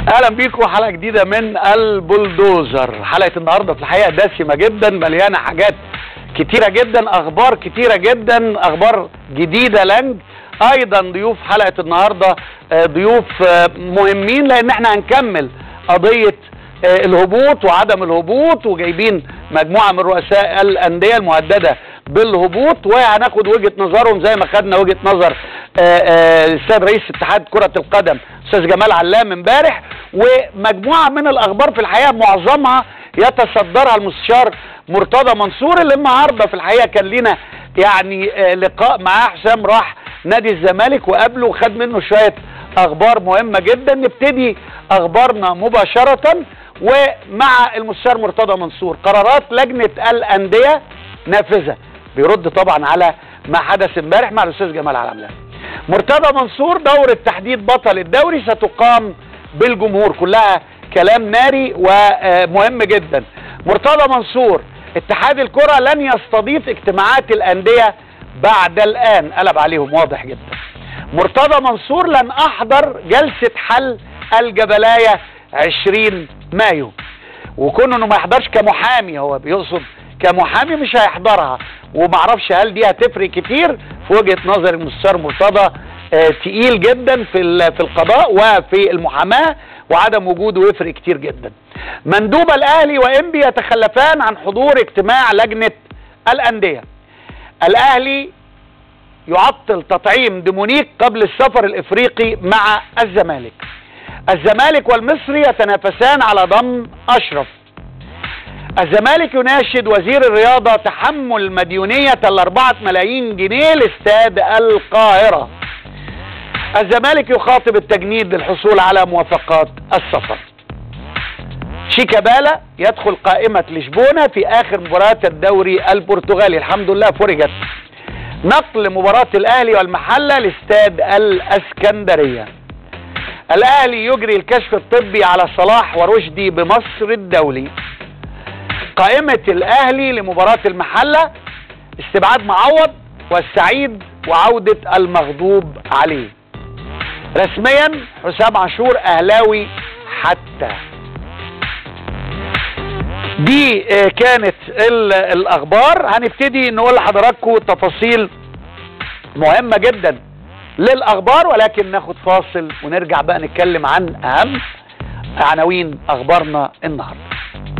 اهلا بيكم حلقه جديده من البلدوزر حلقه النهارده في الحقيقه دسمه جدا مليانه حاجات كتيره جدا اخبار كتيره جدا اخبار جديده لنج ايضا ضيوف حلقه النهارده آه، ضيوف آه، مهمين لان احنا هنكمل قضيه آه، الهبوط وعدم الهبوط وجايبين مجموعه من رؤساء الانديه المهدده بالهبوط وهناخد وجهه نظرهم زي ما خدنا وجهه نظر آه، آه، السيد رئيس اتحاد كره القدم استاذ جمال علام امبارح ومجموعه من الاخبار في الحقيقه معظمها يتصدرها المستشار مرتضى منصور اللي النهارده في الحقيقه كان لنا يعني آه، لقاء معاه حسام راح نادي الزمالك وقابله وخد منه شويه اخبار مهمه جدا نبتدي اخبارنا مباشره ومع المستشار مرتضى منصور قرارات لجنه الانديه نافذه بيرد طبعا على ما حدث امبارح مع الاستاذ جمال علام مرتضى منصور دورة تحديد بطل الدوري ستقام بالجمهور كلها كلام ناري ومهم جدا مرتضى منصور اتحاد الكرة لن يستضيف اجتماعات الأندية بعد الآن قلب عليهم واضح جدا مرتضى منصور لن أحضر جلسة حل الجبلاية 20 مايو وكونه انه ما يحضرش كمحامي هو بيقصد كمحامي مش هيحضرها ومعرفش هل دي هتفرق كتير في وجهه نظر المستشار مرتضى آه تقيل جدا في ال- في القضاء وفي المحاماه وعدم وجوده يفرق كتير جدا. مندوب الاهلي وانبي يتخلفان عن حضور اجتماع لجنه الانديه. الاهلي يعطل تطعيم ديمونيك قبل السفر الافريقي مع الزمالك. الزمالك والمصري يتنافسان على ضم اشرف. الزمالك يناشد وزير الرياضة تحمل مديونية الأربعة ملايين جنيه لاستاد القاهرة الزمالك يخاطب التجنيد للحصول على موافقات السفر شيكابالا يدخل قائمة لشبونة في آخر مباريات الدوري البرتغالي الحمد لله فرجت نقل مباراة الأهلي والمحلة لاستاد الأسكندرية الأهلي يجري الكشف الطبي على صلاح ورشدي بمصر الدولي قائمة الأهلي لمباراة المحلة استبعاد معوض والسعيد وعودة المغضوب عليه رسميا حسام عاشور أهلاوي حتى دي آه، كانت ال- الأخبار هنبتدي نقول لحضراتكم تفاصيل مهمة جدا للأخبار ولكن ناخد فاصل ونرجع بقى نتكلم عن أهم عناوين أخبارنا النهارده